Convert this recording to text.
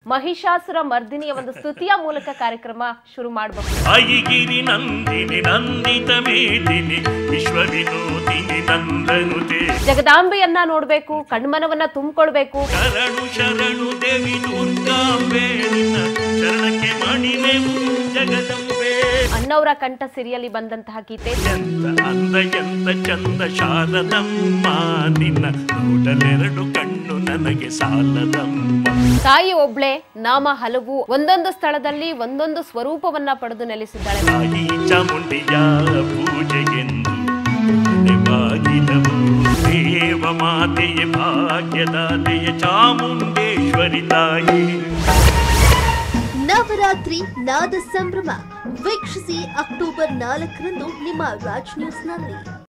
ಮಹಿಷಾಸುರ ಮರ್ದಿನಿಯ ಒಂದು ಸ್ತುತಿಯ ಮೂಲಕ ಕಾರ್ಯಕ್ರಮ ಶುರು ಮಾಡಬಹುದು ಅಯಿಗಿರಿ ನಂದಿನಿ ನಂದಿತ ಮೇದಿನಿ ವಿಶ್ವ ವಿನೋದಿನಿ ನಂದನುತೆ ಜಗದಾಂಬೆಯನ್ನ ನೋಡ್ಬೇಕು ಕಣ್ಮನವನ್ನ ತುಂಬಿಕೊಳ್ಬೇಕು ಶರಣು ಶರಣು ದೇವಿ ದುರ್ಗಾಂಬೆ ನಿನ್ನ ಶರಣಕ್ಕೆ ಮಣಿವೆವು ಜಗದಂಬೆ ಅನ್ನವರ ಕಂಠ ಸಿರಿಯಲ್ಲಿ ಬಂದಂತಹ ಗೀತೆ ಎಂತ ಅಂದ ಎಂತ ಚಂದ ಶಾರದಮ್ಮ ನಿನ್ನ ನೋಡಲೆರಡು ಕಣ್ಣು ನನಗೆ ಸಾಲದಮ್ಮ ತಾಯಿ ಒಬ್ಳೆ ನಾಮ ಹಲವು ಒಂದೊಂದು ಸ್ಥಳದಲ್ಲಿ ಒಂದೊಂದು ಸ್ವರೂಪವನ್ನ ಪಡೆದು ನೆಲೆಸಿದ್ದಾಳೆ ತಾಯಿ ಚಾಮುಂಡಿಯ ಪೂಜೆಗೆಂದು ಬಾಗಿಲವು ದೇವ ಮಾತೆಯ ಭಾಗ್ಯದಾತೆಯ ಚಾಮುಂಡೇಶ್ವರಿ ತಾಯಿ ನವರಾತ್ರಿ ನಾದ ಸಂಭ್ರಮ ವೀಕ್ಷಿಸಿ ಅಕ್ಟೋಬರ್ ನಾಲ್ಕರಂದು ನಿಮ್ಮ ರಾಜ್ ನ್ಯೂಸ್ನಲ್ಲಿ